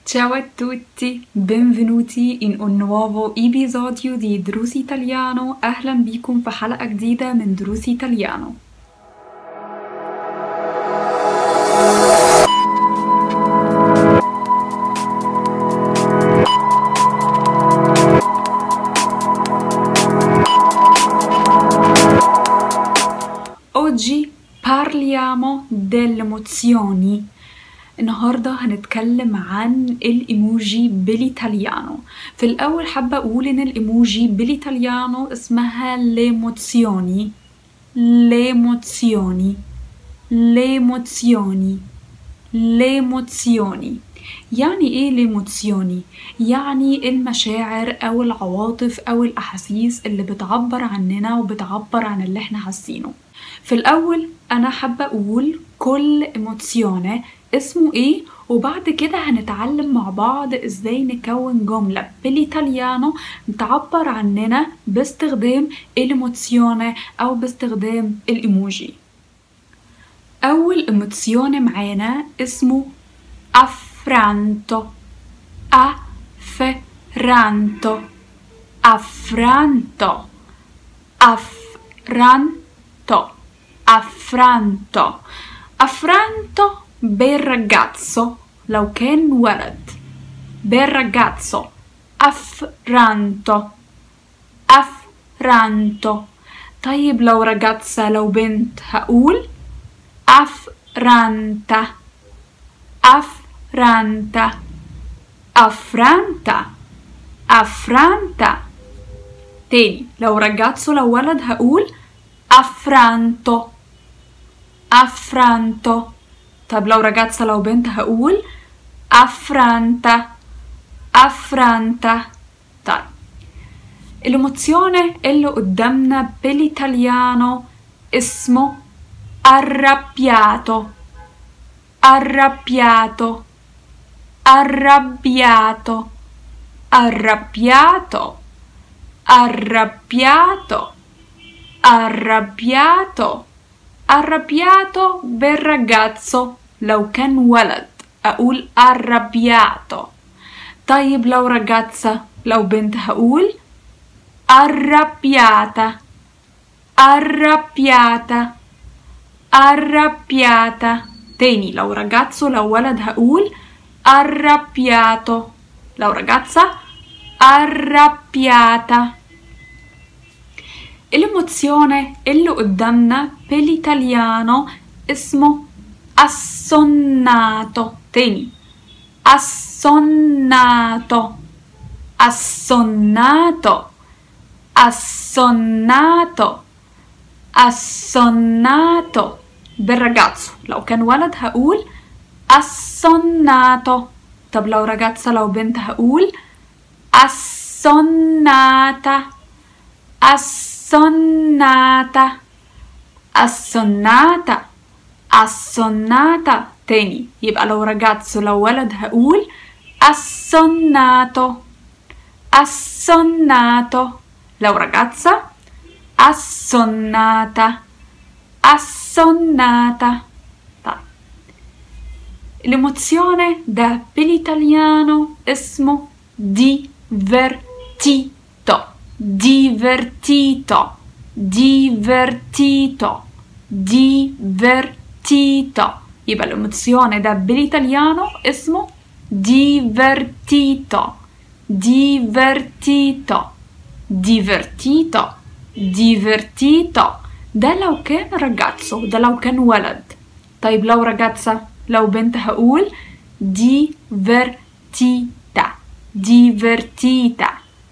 Ciao a tutti, benvenuti in un nuovo episodio di دروس إيطاليانو أهلا بكم في حلقة جديدة من دروس إيطاليانو Oggi parliamo delle emozioni النهاردة هنتكلم عن الإيموجي بالإيطاليانو في الأول حابة أقول إن الإيموجي بالإيطاليانو اسمها ليموزيوني ليموزيوني ليموزيوني ليموزيوني يعني ايه ليموزيوني؟ يعني المشاعر او العواطف او الاحاسيس اللي بتعبر عننا وبتعبر عن اللي احنا حاسينه في الاول انا حابة اقول كل ايموزيونه اسمه ايه وبعد كده هنتعلم مع بعض ازاي نكون جملة بالايطاليانو تعبر عننا باستخدام الايموزيونه او باستخدام الايموجي اول ايموزيونه معانا اسمه affranto affranto affranto affranto affranto affranto bel ragazzo لو كان ولد bel ragazzo affranto affranto طيب لو ragazza لو بنت هقول affranta affranta affranta affranta تاني لو ragazzo لو ولد هقول affranto affranto طب لو ragazza لو بنت هقول affranta affranta طيب الإيموزيone اللي قدامنا بالإيطاليانو اسمه arrabbiato arrabbiato arrabbiato arrabbiato arrabbiato arrabbiato arrabbiato bel ragazzo لو كان ولد أقول arrabbiato طيب لو ragazza لو بنت هقول arrabbiata arrabbiata arrabbiata تاني لو ragazzo لو ولد هقول arrabbiato لو ragazza arrabbiata الإيموزيone اللي قدامنا بالإيطاليانو اسمه assonnato تاني assonnato assonnato assonnato assonnato bel ragazzo لو كان ولد هقول assonnato طب لو ragazza لو بنت هقول assonnata assonnata assonnata assonnata تاني يبقى لو ragazzo لو ولد هقول assonnato assonnato لو ragazza assonnata assonnata طيب الإيموزيone ده بالإيطاليانو اسمه divertito divertito divertito divertito يبقى الإيموزيone ده بالإيطاليانو اسمه divertito divertito divertito divertito ده لو كان ragazzo ده لو كان ولد طيب لو ragazza لو بنت هقول divertita divertita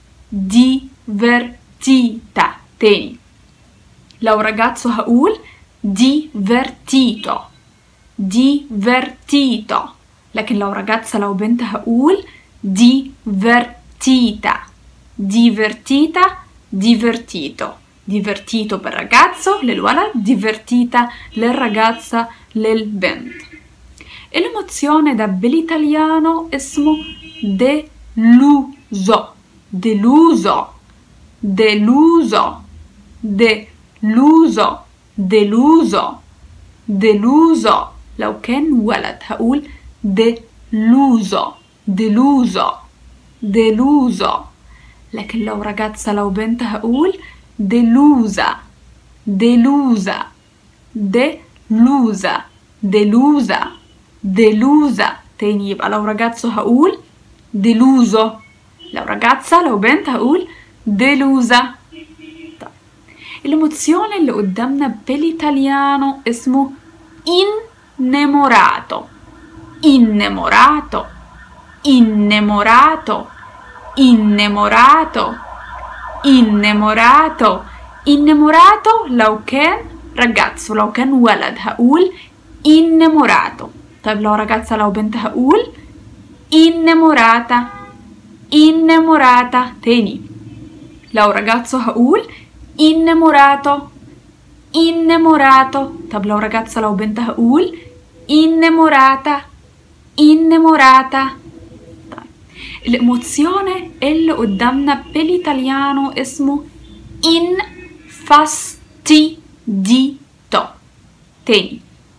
divertita تاني لو ragazzo هقول divertito divertito لكن لو ragazza لو بنت هقول divertita divertita divertito divertito per ragazzo للولد divertita للرagazza للبنت الإيموزيone ده بالإيطاليانو اسمه deluso deluso deluso deluso deluso deluso لو كان ولد هقول deluso deluso deluso لكن لو ragazza لو بنت هقول delusa delusa delusa delusa delusa تاني يبقى لو ragazzo هقول deluso لو ragazza لو بنت هقول delusa طيب الإيموزيون اللي قدامنا بالإيطاليانو اسمه innamorato innamorato innamorato innamorato innamorato innamorato لو كان ragazzo لو كان ولد هقول innamorato طيب لو ragazza لو بنت هقول innamorata innamorata تاني لو ragazzo هقول innamorato innamorato طب لو ragazza لو بنت هقول innamorata innamorata طيب الإيموزيone اللي قدامنا بالإيطاليانو اسمه infastidito تاني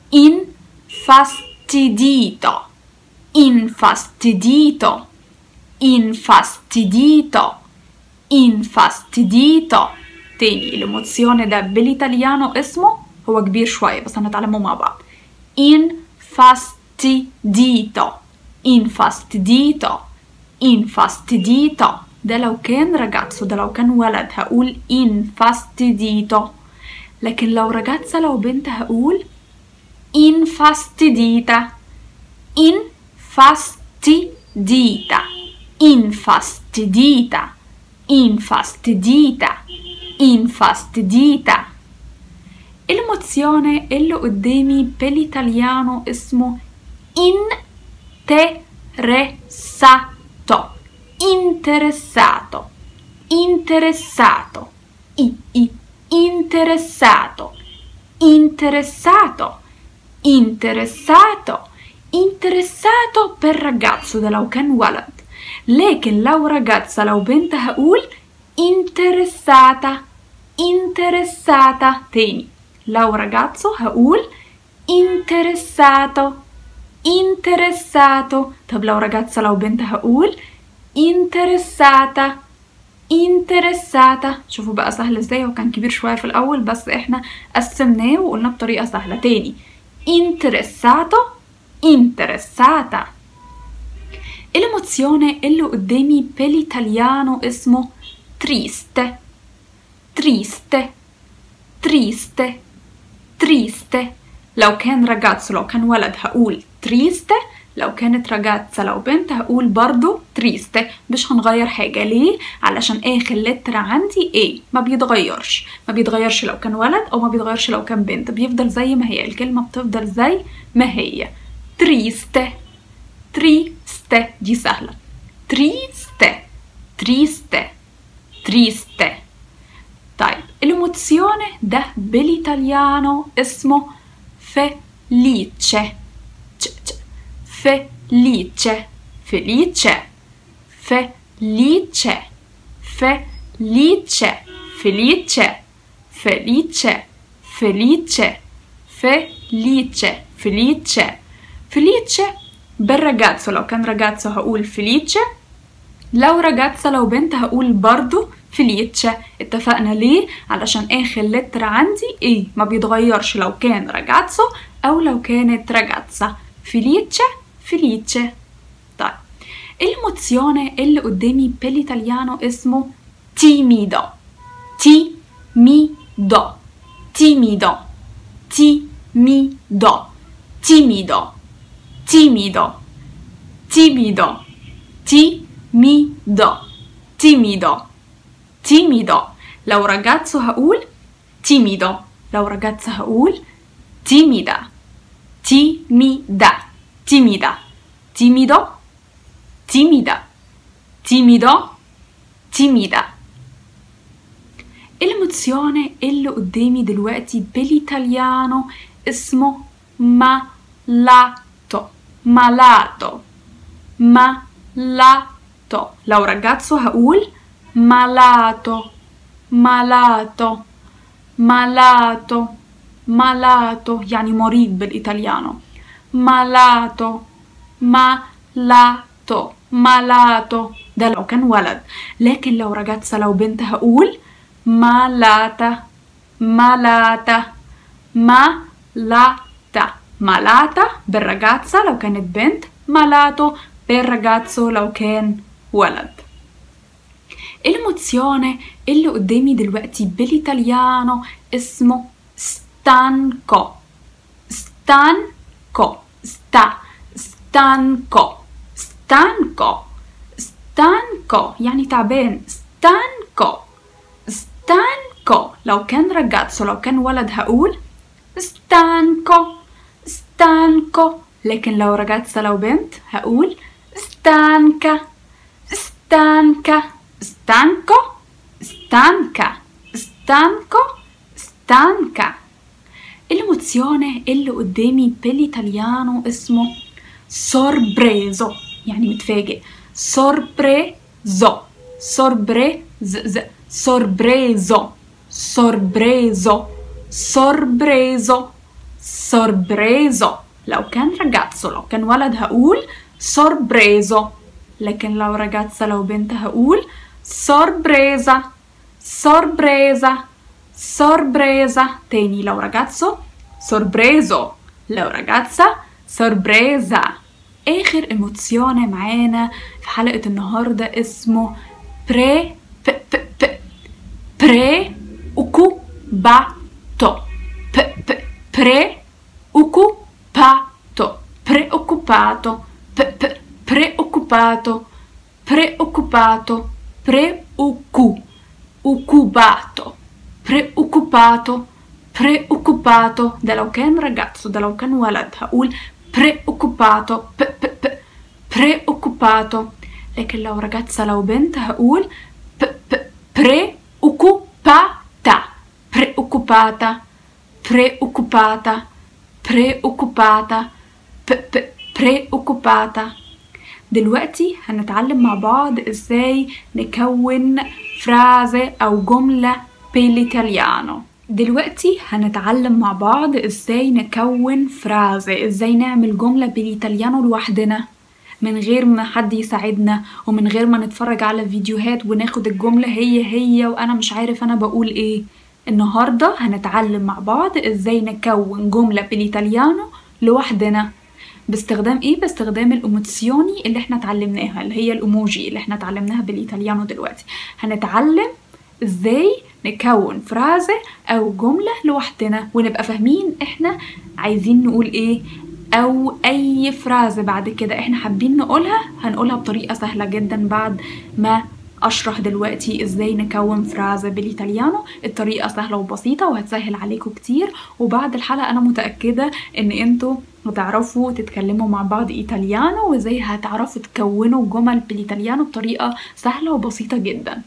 infastidito infastidito infastidito infastidito تاني الإيموزيone ده بالإيطاليانو اسمه هو كبير شوية بس هنتعلمه مع بعض infastidito infastidito infastidito ده لو كان ragazzo ده لو كان ولد هقول infastidito لكن لو ragazza لو بنت هقول infastidita infastidita infastidita infastidita infastidita الإيموزيone اللي قدامي بالإيطاليانو اسمه interessato interessato interessato i, i, interessato interessato interessato interessato per ragazzo ده لو كان ولد لكن لو ragazza لو بنت هقول interessata interessata تاني لو ragazzo هقول interessato interessato طب لو ragazza لو بنت هقول interessata interessata شوفوا بقى سهل ازاي هو كان كبير شوية في الأول بس احنا قسمناه وقلنا بطريقة سهلة تاني interessato interessata الإيموزيone اللي قدامي بالإيطاليانو اسمه triste triste triste triste لو كان ragazzo لو كان ولد هقول triste لو كانت ragazza لو بنت هقول برضو triste مش هنغير حاجة ليه؟ علشان آخر لتر عندي A ما بيتغيرش ما بيتغيرش لو كان ولد أو ما بيتغيرش لو كان بنت بيفضل زي ما هي الكلمة بتفضل زي ما هي triste triste دي سهلة triste triste triste طيب الإيموزيone ده بالإيطاليانو اسمه felice felice felice felice felice felice felice felice felice felice felice بالرagazzo لو كان ragazzo هقول felice لو ragazza لو بنت هقول برضو فليتشا اتفقنا ليه علشان اخر لتر عندي ايه ما بيتغيرش لو كان راجاتسو او لو كانت راجاتسا فليتشا فليتشا طيب الموزيone اللي قدامي بالإيطاليانو اسمه تيميدو تيميدو تيميدو تيميدو تيميدو تيميدو تيميدو تيميدو تيميدو timido لو ragazzo هقول timido لو ragazza هقول timida timida timida timido timida timido timida الموزيone اللي قدامي دلوقتي بالإيطاليانو اسمه malato malato malato لو ragazzo هقول malato malato malato malato يعني مريض بالإيطاليانو malato malato malato ده لو كان ولد لكن لو رجعت لو بنت هقول malata malata malata malata بالرجعتسة لو كانت بنت malato per ragazzo لو كان ولد الموزيone اللي قدامي دلوقتي بالإيطاليانو اسمه stanco stanco sta stanco stanco stanco يعني تعبان stanco stanco لو كان ragazzo لو كان ولد هقول stanco stanco لكن لو ragazza لو بنت هقول stanca stanca stanco stanca stanco stanca الموزيone اللي قدامي بالإيطاليانو اسمه sorpreso يعني متفاجئ sorpreso sorpreso sorpreso sorpreso sorpreso sorpreso لو كان ragazzo لو كان ولد هقول sorpreso لكن لو ragazza لو بنت هقول sorpresa sorpresa sorpresa تاني لو ragazzo sorpreso لو ragazza sorpresa آخر ايموزيone معانا في حلقة النهاردة اسمه pre ب ب ب preoccupato ب ب preoccupato preoccupato ب ب preoccupato preoccupato preoccu occupato preoccupato preoccupato ده لو كان ragazzo ده لو كان ولد هقول preoccupato ب ب ب preoccupato لكن لو ragazza لو بنت هقول ب ب preoccupata preoccupata preoccupata preoccupata ب ب preoccupata دلوقتي هنتعلم مع بعض ازاي نكون فرازة او جملة بالإيطاليانو دلوقتي هنتعلم مع بعض ازاي نكون فرازة ازاي نعمل جملة بالإيطاليانو لوحدنا من غير ما حد يساعدنا ومن غير ما نتفرج على فيديوهات وناخد الجملة هي هي وانا مش عارف انا بقول ايه النهاردة هنتعلم مع بعض ازاي نكون جملة بالإيطاليانو لوحدنا باستخدام ايه باستخدام الايموتسيوني اللي احنا اتعلمناها اللي هي الايموجي اللي احنا اتعلمناها بالايطاليانو دلوقتي هنتعلم ازاي نكون فرازة او جملة لوحدنا ونبقى فاهمين احنا عايزين نقول ايه او اي فرازة بعد كده احنا حابين نقولها هنقولها بطريقة سهلة جدا بعد ما اشرح دلوقتي ازاي نكون فرازة بالايطاليانو الطريقة سهلة وبسيطة وهتسهل عليكم كتير وبعد الحلقة انا متأكدة ان انتوا هتعرفوا تتكلموا مع بعض ايطاليانو وازاي هتعرفوا تكونوا جمل بالايطاليانو بطريقة سهلة وبسيطة جدا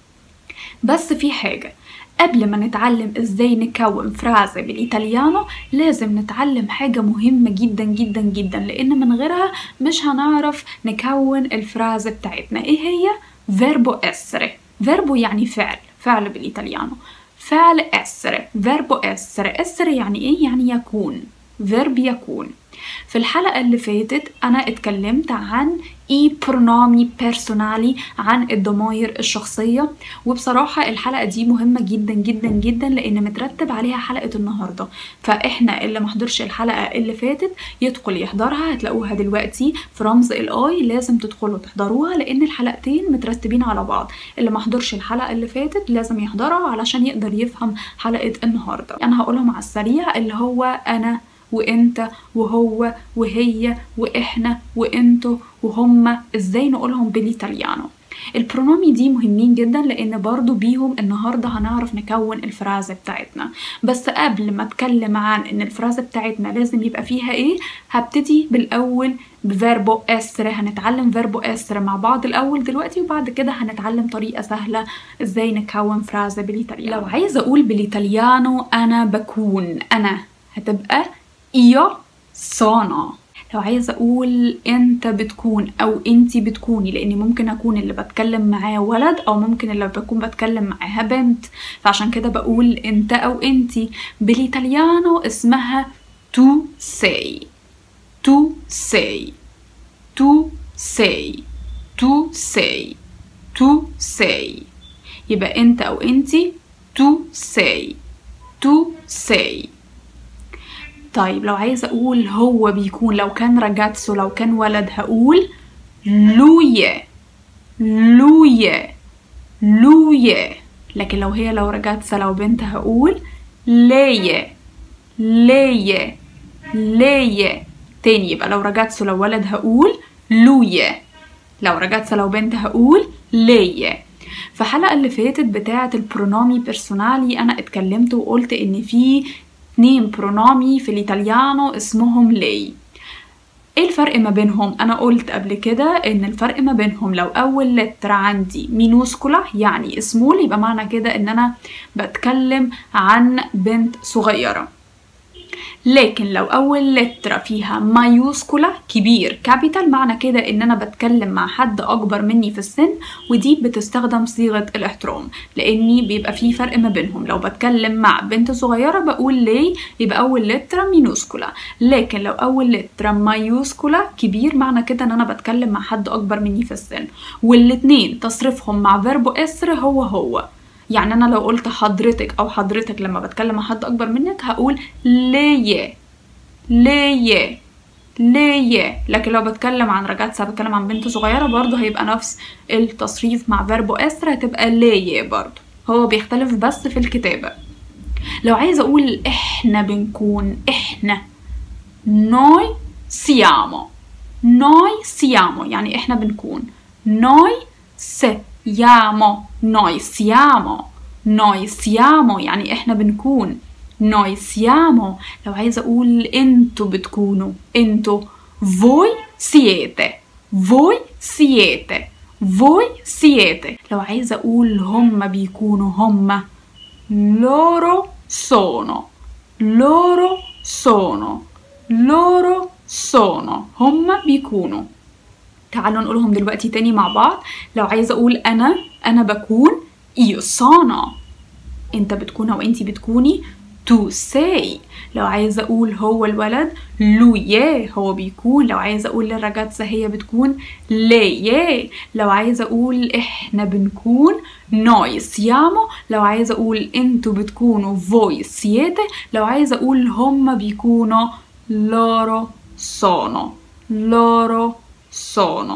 بس في حاجة قبل ما نتعلم ازاي نكون فرازة بالايطاليانو لازم نتعلم حاجة مهمة جدا جدا جدا لان من غيرها مش هنعرف نكون الفرازة بتاعتنا ايه هي verbo essere verbo يعني فعل فعل بالايطاليانو فعل essere verbo essere essere يعني ايه يعني يكون verb يكون في الحلقة اللي فاتت أنا اتكلمت عن اي برونومي بيرسونالي عن الضماير الشخصية وبصراحة الحلقة دي مهمة جدا جدا جدا لأن مترتب عليها حلقة النهاردة فإحنا اللي محضرش الحلقة اللي فاتت يدخل يحضرها هتلاقوها دلوقتي في رمز الاي لازم تدخلوا تحضروها لأن الحلقتين مترتبين على بعض اللي محضرش الحلقة اللي فاتت لازم يحضرها علشان يقدر يفهم حلقة النهاردة أنا هقولهم على السريع اللي هو أنا وانت وهو وهي واحنا وانتوا وهما ازاي نقولهم بالايطاليانو البرونومي دي مهمين جدا لان برضو بيهم النهارده هنعرف نكون الفرازة بتاعتنا بس قبل ما اتكلم عن ان الفرازة بتاعتنا لازم يبقى فيها ايه هبتدي بالاول بفيربو اسر هنتعلم فيربو اسر مع بعض الاول دلوقتي وبعد كده هنتعلم طريقه سهله ازاي نكون فرازة بالايطاليانو لو عايزه اقول بالايطاليانو انا بكون انا هتبقى io sono لو عايزة أقول أنت بتكون أو أنتي بتكوني لأني ممكن أكون اللي بتكلم معاه ولد أو ممكن اللي بكون بتكلم معاها بنت فعشان كده بقول أنت أو أنتي بالإيطاليانو اسمها tu sei tu sei tu sei tu sei tu sei يبقى انت او انتي tu sei tu sei طيب لو عايزة أقول هو بيكون لو كان راجاتسو لو كان ولد هقول لويه لويه لويه لكن لو هي لو راجاتسا لو بنت هقول ليه ليه ليه تاني يبقى لو راجاتسو لو ولد هقول لويه لو راجاتسا لو بنت هقول ليه في الحلقة اللي فاتت بتاعة البرونومي بيرسونالي أنا اتكلمت وقلت إن في اتنين برونومي في الإيطاليانو اسمهم لي ايه الفرق ما بينهم انا قلت قبل كده ان الفرق ما بينهم لو اول لتر عندي مينوسكولا يعني سمول يبقى معنى كده ان انا بتكلم عن بنت صغيره لكن لو أول لترة فيها مايوسكولا كبير كابيتال معنى كده إن أنا بتكلم مع حد أكبر مني في السن ودي بتستخدم صيغة الاحترام لأني بيبقى في فرق ما بينهم لو بتكلم مع بنت صغيرة بقول لي يبقى أول لترة مينوسكولا لكن لو أول لترة مايوسكولا كبير معنى كده إن أنا بتكلم مع حد أكبر مني في السن والاتنين تصريفهم مع فيربو اسر هو هو يعني انا لو قلت حضرتك او حضرتك لما بتكلم مع حد اكبر منك هقول ليه ليه ليه لكن لو بتكلم عن رجاتسا بتكلم عن بنت صغيره برضه هيبقى نفس التصريف مع فيربو اسر هتبقى ليه برضه هو بيختلف بس في الكتابه لو عايزه اقول احنا بنكون احنا noi siamo noi siamo يعني احنا بنكون noi siamo noi siamo noi siamo يعني احنا بنكون noi siamo لو عايزة اقول انتوا بتكونوا انتوا voi siete voi siete voi siete لو عايزة اقول هم بيكونوا هم loro sono loro sono loro sono هم بيكونوا تعالوا نقولهم دلوقتي تاني مع بعض لو عايزة أقول أنا أنا بكون io sono أنت بتكون أو أنتي بتكوني tu sei لو عايزة أقول هو الولد lui è هو بيكون لو عايزة أقول للرجاتسة هي بتكون lei è لو عايزة أقول إحنا بنكون noi siamo لو عايزة أقول أنتوا بتكونوا voi siete لو عايزة أقول هم بيكونوا loro sono loro sono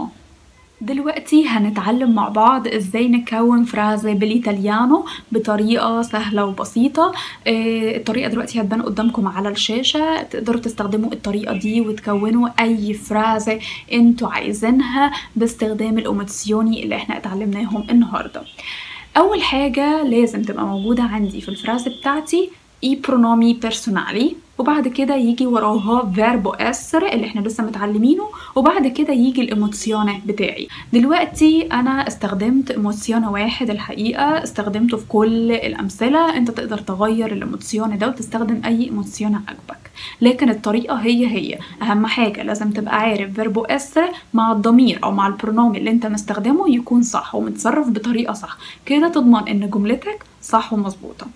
دلوقتي هنتعلم مع بعض ازاي نكون فرازة بالايطاليانو بطريقة سهلة وبسيطة آه، الطريقة دلوقتي هتبان قدامكم على الشاشة تقدروا تستخدموا الطريقة دي وتكونوا اي فرازة انتوا عايزينها باستخدام الاوماتسيوني اللي احنا اتعلمناهم النهاردة اول حاجة لازم تبقى موجودة عندي في الفرازة بتاعتي اي برونومي بيرسونالي وبعد كده يجي وراها فيربو اسر اللي احنا لسه متعلمينه وبعد كده يجي الايموتسيونه بتاعي دلوقتي انا استخدمت ايموتسيونه واحد الحقيقه استخدمته في كل الامثله انت تقدر تغير الايموتسيونه ده وتستخدم اي ايموتسيونه عجبك لكن الطريقه هي هي اهم حاجه لازم تبقى عارف فيربو اسر مع الضمير او مع البرونومي اللي انت مستخدمه يكون صح ومتصرف بطريقه صح كده تضمن ان جملتك صح ومظبوطه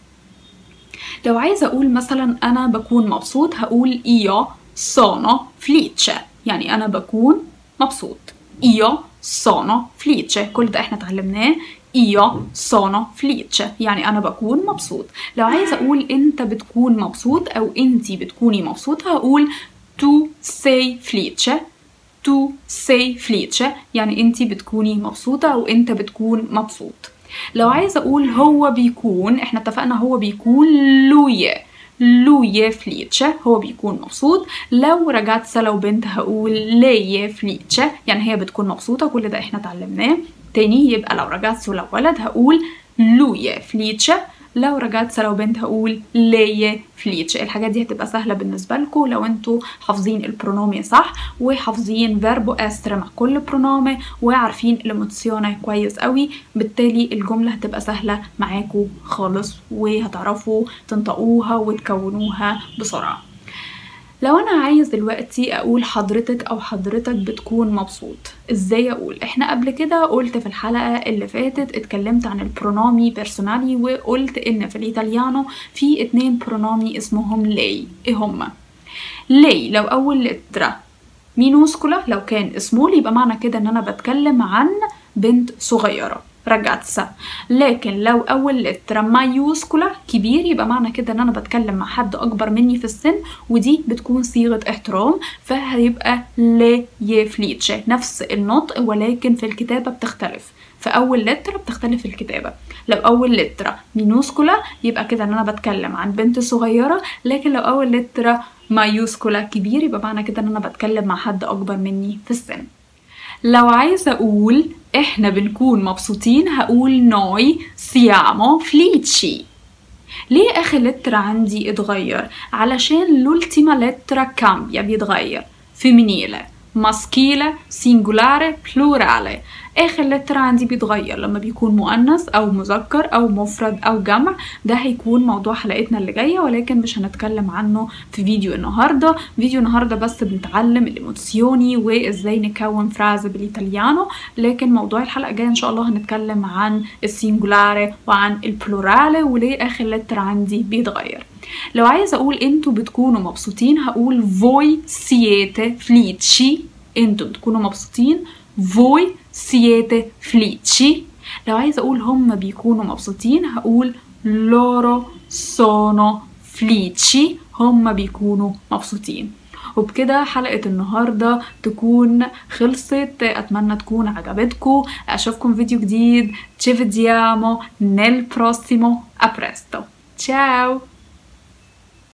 لو عايزة أقول مثلا أنا بكون مبسوط هقول io sono felice يعني أنا بكون مبسوط io sono felice كل ده احنا اتعلمناه io sono felice يعني أنا بكون مبسوط لو عايزة أقول أنت بتكون مبسوط أو أنتي بتكوني مبسوطة هقول tu sei felice tu sei felice يعني أنتي بتكوني مبسوطة أو أنت بتكون مبسوط لو عايزة أقول هو بيكون احنا اتفقنا هو بيكون لويه لويه فليتشه هو بيكون مبسوط لو رجعت لو بنت هقول ليه فليتشه يعني هي بتكون مبسوطة كل ده احنا اتعلمناه تاني يبقى لو رجعت لو ولد هقول لويه فليتشه لو رجعت لو بنت هقول ليه فليتش الحاجات دي هتبقى سهله بالنسبه لكم لو انتوا حافظين البرونومي صح وحافظين فيربو استر مع كل برونومي وعارفين الايموتسيونه كويس قوي بالتالي الجمله هتبقى سهله معاكم خالص وهتعرفوا تنطقوها وتكونوها بسرعه لو انا عايز دلوقتي اقول حضرتك او حضرتك بتكون مبسوط ازاي اقول احنا قبل كده قلت في الحلقة اللي فاتت اتكلمت عن البرونومي بيرسونالي وقلت ان في الايطاليانو في اتنين برونومي اسمهم لي ايه هما لي لو اول لترة minuscola لو كان small يبقى معنى كده ان انا بتكلم عن بنت صغيرة ragazza لكن لو أول لترة مايوسكولا كبير يبقى معنى كده إن أنا بتكلم مع حد أكبر مني في السن ودي بتكون صيغة احترام فهيبقى ل يفليتشه نفس النطق ولكن في الكتابة بتختلف في أول لترة بتختلف الكتابة لو أول لترة مينوسكولا يبقى كده إن أنا بتكلم عن بنت صغيرة لكن لو أول لترة مايوسكولا كبير يبقى معنى كده إن أنا بتكلم مع حد أكبر مني في السن لو عايزة أقول إحنا بنكون مبسوطين هقول نوي siamo felici ليه آخر لتر عندي اتغير؟ علشان l'ultima lettera cambia بيتغير femminile maschile singolare plurale آخر لتر عندي بيتغير لما بيكون مؤنث أو مذكر أو مفرد أو جمع ده هيكون موضوع حلقتنا اللي جاية ولكن مش هنتكلم عنه في فيديو النهاردة فيديو النهاردة بس بنتعلم الإيموتسيوني وإزاي نكون فراز بالإيطاليانو لكن موضوع الحلقة الجاية إن شاء الله هنتكلم عن السينجولاري وعن البلورالي وليه آخر لتر عندي بيتغير لو عايزة أقول انتوا بتكونوا مبسوطين هقول voi siete felici انتوا بتكونوا مبسوطين voi siete felici لو عايزة أقول هم بيكونوا مبسوطين هقول loro sono felici هم بيكونوا مبسوطين وبكده حلقة النهاردة تكون خلصت أتمنى تكون عجبتكم أشوفكم فيديو جديد ci vediamo nel prossimo a presto ciao